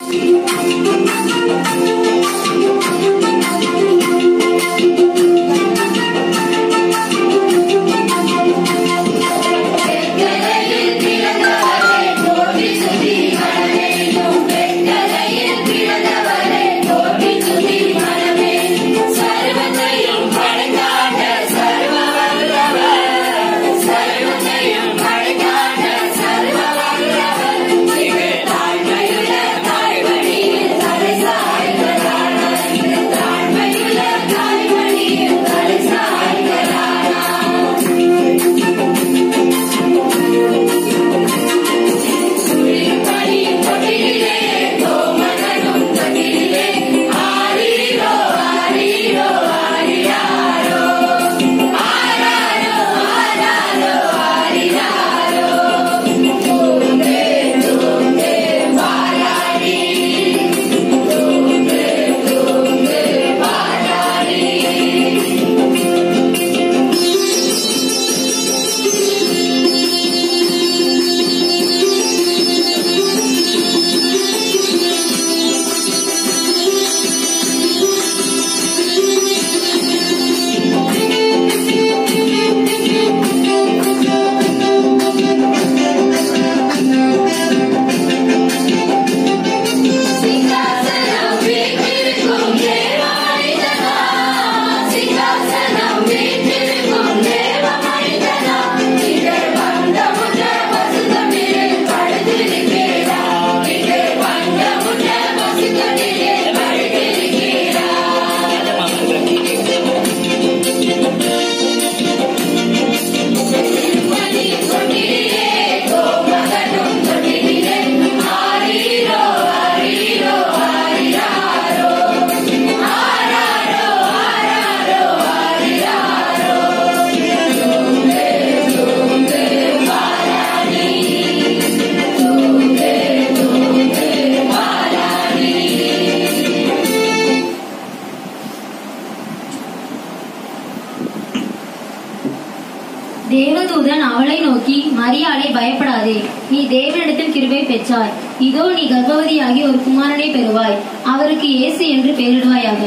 தேவதூதன் அவளை நோக்கி மரியாளே பயப்படாதே நீ தேவனிடத்தில் கிருபை பெற்றாய் இதோ நீ கர்ப்பவதியாகி ஒரு குமாரனை பெறுவாய் அவருக்கு இயேசு என்று பெயரிடுவாயாக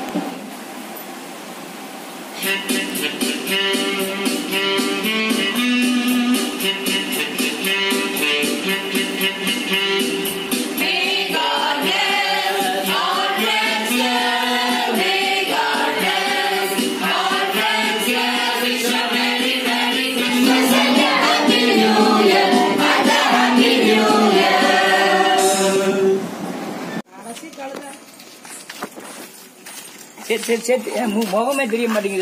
சரி சரி சரி என் மு- முகமே தெரிய மாட்டேங்குது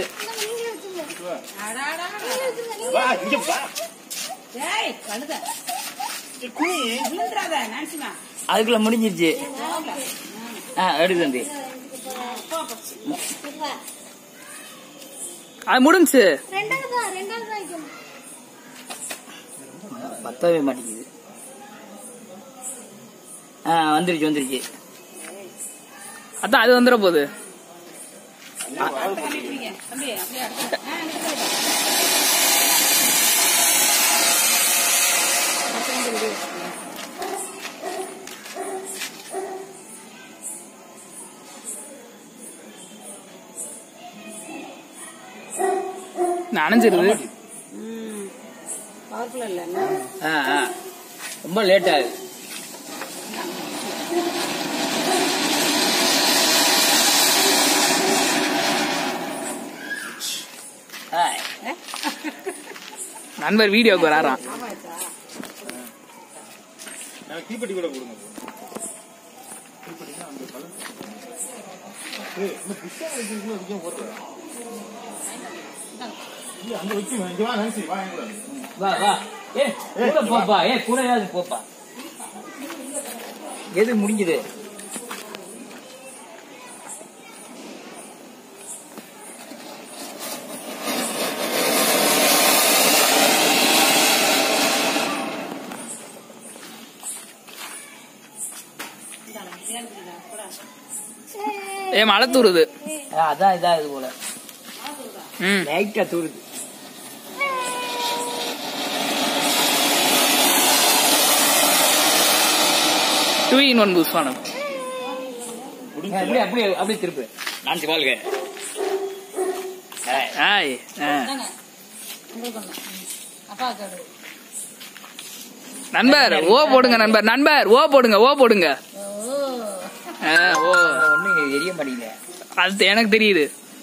வா இங்க வா ஏய் கழுத குனி விழுந்துடாத நான்சிமா அதுக்குள்ள முடிஞ்சிருச்சு ஆ எடுத்து தம்பி அது முடிஞ்சு பத்தவே மாட்டேங்குது ஆ வந்துருச்சு வந்துருச்சு அதான் அது வந்துட போகுது தம்பி அப்படியே அடுத்து. ஆ, இங்க போடு. நனைஞ்சிருது ம் பவர்ஃபுல் இல்லைன்னா ஆ ஆ ரொம்ப லேட் ஆகுது ஆ, நண்பர் வீடியோக்கு வராராம் எனக்கு தீப்பெட்டி கூட கொடுங்க தீப்பெட்டினா அந்த கலர் ஏய் இந்த புஷ்ஷா வைக்கிறதுக்குள்ள வைக்க போடுற இல்ல அங்க வைக்க இங்க வா நான்சி வா எங்க கூட. வா வா ஏ கூட போப்பா ஏ கூட ஏதாவது போப்பா எது முடிஞ்சது ஏ மழை தூருது ஆ, அதான் இதா இது போல ம் லைட்டா தூருது டூ இன் ஒன் புஷ்வானம் அப்படியே அப்படியே அப்படியே திருப்பு நான்சி வாழ்க ஏய், ஆய் ஆ. உங்களுக்கு ஒண்ணு அப்பா கேடு நண்பர் ஓ போடுங்க நண்பர் நண்பர் ஓ போடுங்க ஓ போடுங்க ஆ, ஓ ஒண்ணும் எரிய மாட்டேங்குது அது எனக்கு தெரியுது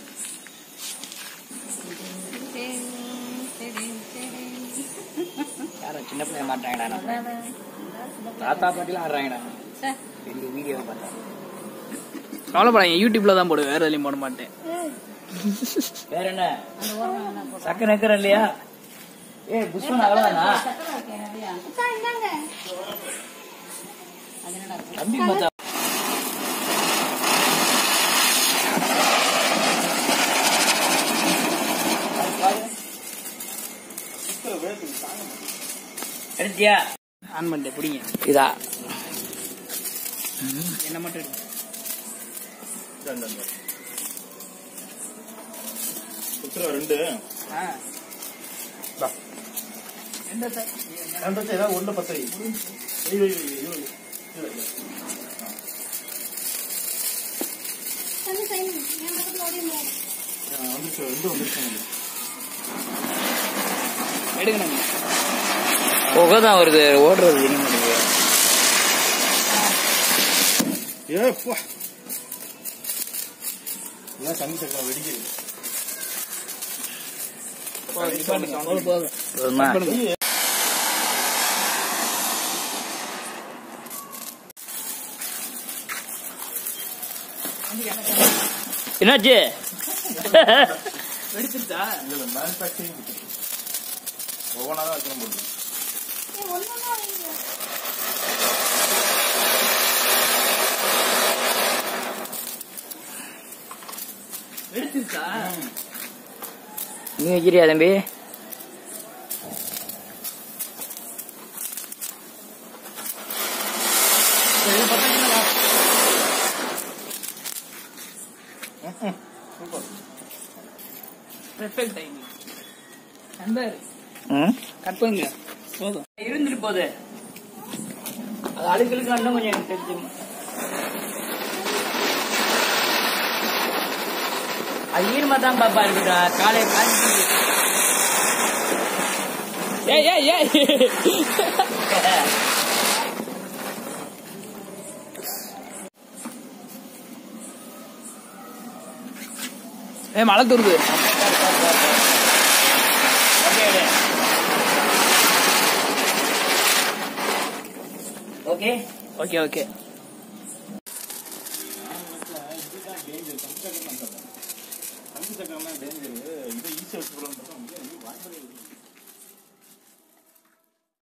யாரும் சின்ன பிள்ளைங்க மாட்டாங்கடா நம்ம. தாத்தா பாட்டிலாம் ஆடுறாங்கடா பெரிய வீடியோ பார்த்தா கவலைப்படாங்க யூடியூப்ல தான் போடுவேன் வேற எதுலயும் போட மாட்டேன் வேற என்ன சக்கரை நக்கற இல்லையா ஏ புஷ்பன் அவ்வளவுதானா தம்பி பார்த்தா எடுத்தியா ஆன் பண்ணிட்டேன் பிடிங்க இதா என்ன மட்டும் எடுங்க. இந்த, இந்த, இந்த. குத்துறா ரெண்டு ஆ. தா. எந்த side? அந்த சைடு ஏதாவது ஒண்ணு பத்து வை. வை, வை, வை, வை, வை. இல்ல, இல்ல. ஆ, வந்துருச்சு, ரெண்டு வந்துருச்சு உங்களுக்கு. எடுங்க நம்பி. புகை தான் வருது ஓடுறது தெரிய மாட்டேங்குது ஏ, போ. இதெல்லாம் சங்கு சக்கரம் வெடிக்குது. போதும், போதும். போதுமா? பண்ணுங்க. என்னாச்சு வெடிச்சிருச்சா இல்ல, இல்ல, manufacturing இருக்குது. ஒவ்வொன்றா தான் வைக்கணும் போல. வெடிச்சிருச்சா நீ வைக்கிறியா தம்பி பெர்ஃபெக்ட் டைம் நண்பர் ம் கட் பண்ணுங்க போதும் இருந்துட்டு போகுது அது அழுக்களுக்கு இன்னும் கொஞ்சம் எனக்கு தெரிஞ்சு அது ஈரமா தான் பாப்பா இருக்குடா காலை காய்ச்சி ஏய் ஏய் ஏய் ஏய் மழை தூருது ஓகே ஓகே ஓகே சங்கு சக்கரம் தான் danger. சங்கு சக்கரம் தான் danger. இதை easy ஆ வச்சுக்கலாம்னு பார்த்தா